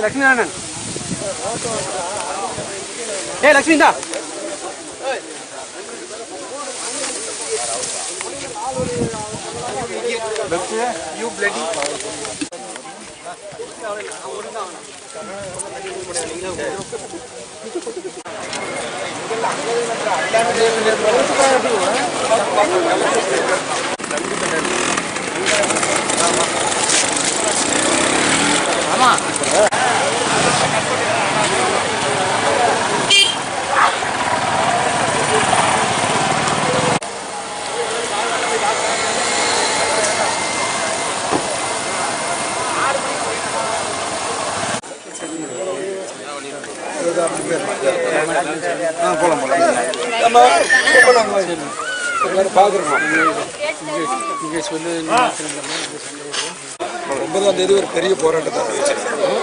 லக்ஷ்மி நாராயணன் ஏ லக்ஷ்மி தான் you bloody ஆ போலாம் போலாம் நம்ம எல்லாரும் பார்க்குறோமா நீங்கள் சொல்லு ஒன்பதாம் தேதி ஒரு பெரிய போராட்டத்தை அறிவிச்சிருக்கோம்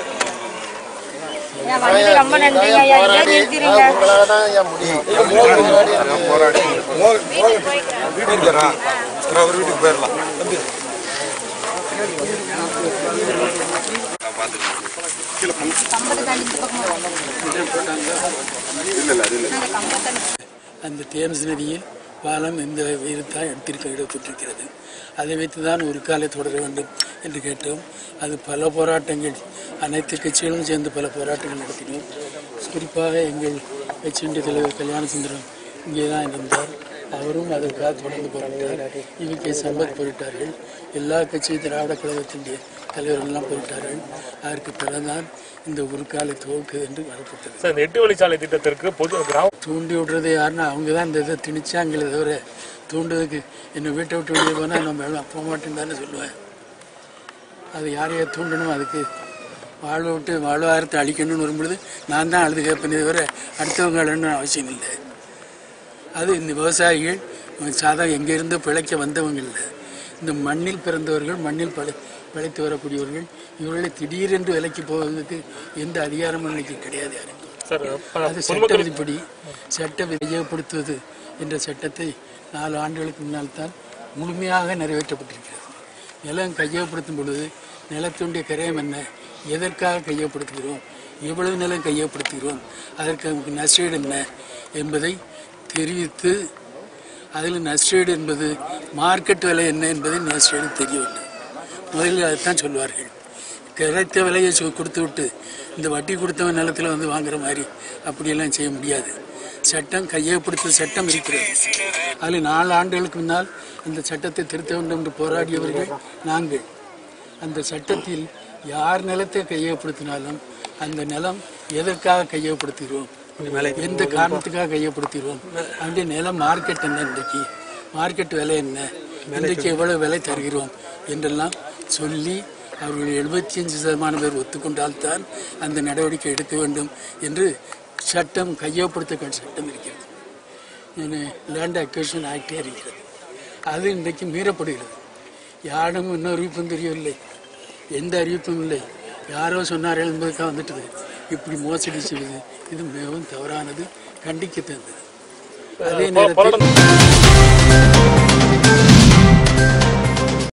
ஐயா, வந்து ரொம்ப நன்றிங்க ஐயா ஏன் நிறுத்திறீங்க போராடி மோகன் மோகன் வீட்டுக்கு போறா சரி அவர் வீட்டுக்கு போயிடலாம் தம்பி கம்பத்துக்காண்டி இந்த பக்கமா நாங்க கம்பத்தாண்டி அந்த தேம்ஸ் நதியில் பாலம் இந்த உயிரத்தான் எடுத்திருக்க இடப்பட்டிருக்கிறது அதை வைத்து தான் ஒரு காலை தொடர வேண்டும் என்று கேட்டோம் அது பல போராட்டங்கள் அனைத்து கட்சிகளும் சேர்ந்து பல போராட்டங்கள் நடத்தினோம் குறிப்பாக எங்கள் கட்சியினுடைய தலைவர் கல்யாண சுந்தரம் இங்கே தான் இருந்தார் அவரும் அதற்காக தொடர்ந்து போராட்டார் இவங்க சம்பத் போயிட்டார்கள் எல்லா கட்சி திராவிட கழகத்தினுடைய தலைவர்கள் எல்லாம் போயிட்டார்கள் அதற்கு பிறகுதான் இந்த ஒரு காலை துவக்கு என்று வரப்பட்டது சார் இந்த எட்டு வழிச்சாலை திட்டத்திற்கு பொது கிராம தூண்டி விடுறது யாருன்னா அவங்க தான் இந்த இதை திணிச்சாங்களே தவிர தூண்டுறதுக்கு என்னை வீட்டை விட்டு வெளியே போனால் நம்ம எல்லாம் போக மாட்டேன்னு தானே சொல்லுவேன் அது யாரையா தூண்டணும் அதுக்கு வாழ்வை விட்டு வாழ்வாதாரத்தை அழிக்கணும்னு வரும்பொழுது நான் தான் அழுது கேட்பேனே தவிர அடுத்தவங்க அழணும் அவசியம் இல்லை அது இந்த விவசாயிகள் சாதா எங்கேருந்து பிழைக்க வந்தவங்க இல்லை இந்த மண்ணில் பிறந்தவர்கள் மண்ணில் பழை பிழைத்து வரக்கூடியவர்கள் இவர்களை திடீரென்று விலைக்கு போவதற்கு எந்த அதிகாரமும் இன்னைக்கு கிடையாது யாருக்கும் சார் அது சட்ட விதிப்படி சட்ட விதியப்படுத்துவது என்ற சட்டத்தை நாலு ஆண்டுகளுக்கு முன்னால் தான் முழுமையாக நிறைவேற்றப்பட்டிருக்கிறது நிலம் கையகப்படுத்தும் பொழுது நிலத்துடைய கரையம் என்ன எதற்காக கையகப்படுத்துகிறோம் எவ்வளவு நிலம் கையகப்படுத்துகிறோம் அதற்கு நமக்கு நஷ்டீடு என்ன என்பதை தெரிவித்து அதில் நஷ்டீடு என்பது மார்க்கெட் விலை என்ன என்பதை நஷ்டீடு தெரிய வேண்டும் முதலில் அதைத்தான் சொல்வார்கள் கிடைத்த விலையை சொ- கொடுத்து விட்டு இந்த வட்டி கொடுத்தவன் நிலத்தில் வந்து வாங்குற மாதிரி அப்படியெல்லாம் செய்ய முடியாது சட்டம் கையகப்படுத்த சட்டம் இருக்கிறது அதில் நாலு ஆண்டுகளுக்கு முன்னால் அந்த சட்டத்தை திருத்த வேண்டும் என்று போராடியவர்கள் நாங்கள் அந்த சட்டத்தில் யார் நிலத்தை கையகப்படுத்தினாலும் அந்த நிலம் எதற்காக கையகப்படுத்துகிறோம் எந்த காரணத்துக்காக கையகப்படுத்துகிறோம் அந்த நிலம் மார்க்கெட் என்ன இன்றைக்கு மார்க்கெட் விலை என்ன இன்றைக்கு எவ்வளவு விலை தருகிறோம் என்றெல்லாம் சொல்லி அவர்கள் எழுபத்தி அஞ்சு சதமானம் பேர் ஒத்துக்கொண்டால்தான் அந்த நடவடிக்கை எடுக்க வேண்டும் என்று சட்டம் கையகப்படுத்த சட்டம் இருக்கிறது லேண்ட் அக்வேஷன் ஆக்டே இருக்கிறது அது இன்றைக்கு மீறப்படுகிறது யாரும் இன்னும் அறிவிப்பும் தெரியவில்லை எந்த அறிவிப்பும் இல்லை யாரோ சொன்னார்கள் என்பதுக்காக வந்துட்டது இப்படி மோசடி செய்வது இது மிகவும் தவறானது கண்டிக்கத்தக்கது அதே நேரத்தில்